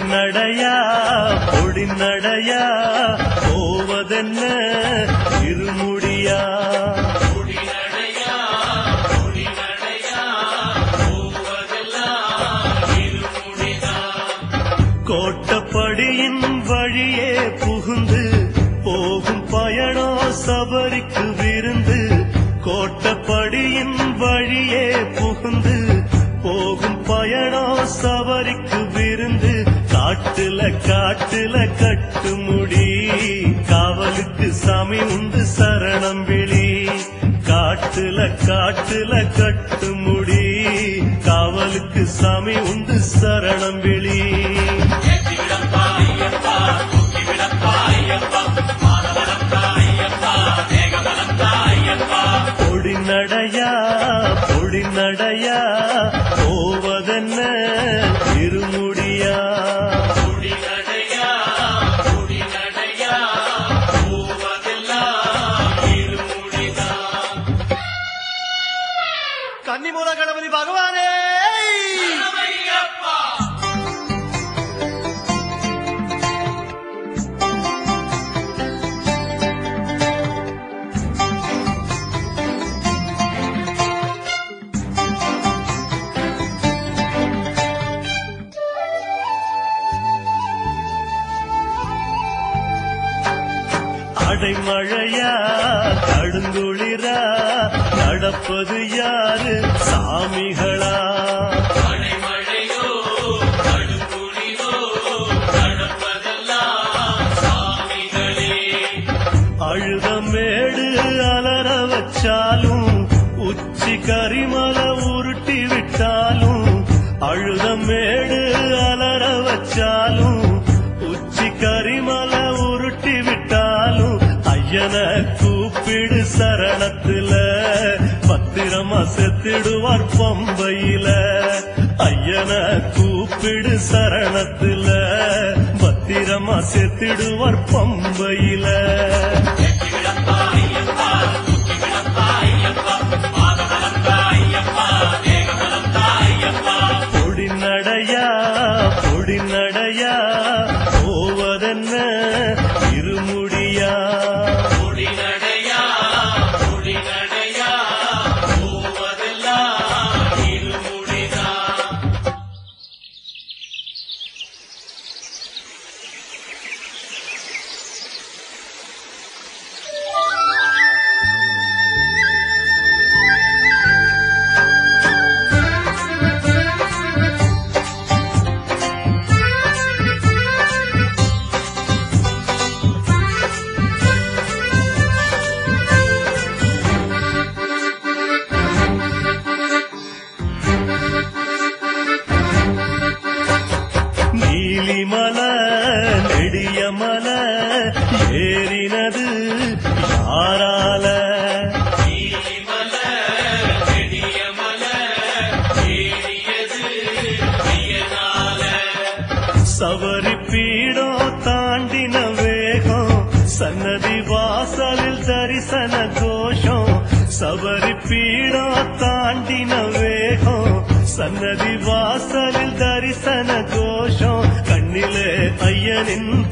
நடையா பொடி நடையா போவதென்ன இருமுடியா கோட்டப்படியின் வழியே புகுந்து போகும் பயணோ சபரிக்கு விருந்து கோட்டப்படியின் வழியே புகுந்து போகும் பயணோ சபரிக்கு விருந்து காட்டுல காட்டுல கட்டுமுடி காவலுக்கு சாமி உண்டு சரணம் விழி காட்டுல காட்டுல கட்டுமுடி காவலுக்கு சாமி உண்டு சரணம் விழி பொடி நடையா பொடி நடையா போவதென்ன இருமுடியா கன்னிமூல கணபதி பகவானே அடைமழையா கடுங்குளிரா நடப்பது யாரு சாமிகளா அழுதமேடு அலற வச்சாலும் உச்சி கரிமல உருட்டி விட்டாலும் அழுதமேடு அலற வச்சாலும் உச்சி கரிமல உருட்டி விட்டாலும் ஐயன கூப்பிடு சரணத்துல பத்திரமா செத்திடுவார் பம்பையில ஐயன கூப்பிடு சரணத்துல பத்திரமா செத்திடுவார் பம்பையில பொடி நடையா பொடி நடையா போவதென்ன இருமுடியா நீலிமல நெடியமல ஏறினது யாரால சவரி பீடோ தாண்டின வேகம் சன்னதி வாசலில் தரிசன கோஷம் சபரி பீடோ தாண்டின வேகம் சன்னதி வாசலில் தரிசன கோஷம் கண்ணிலே ஐயனின்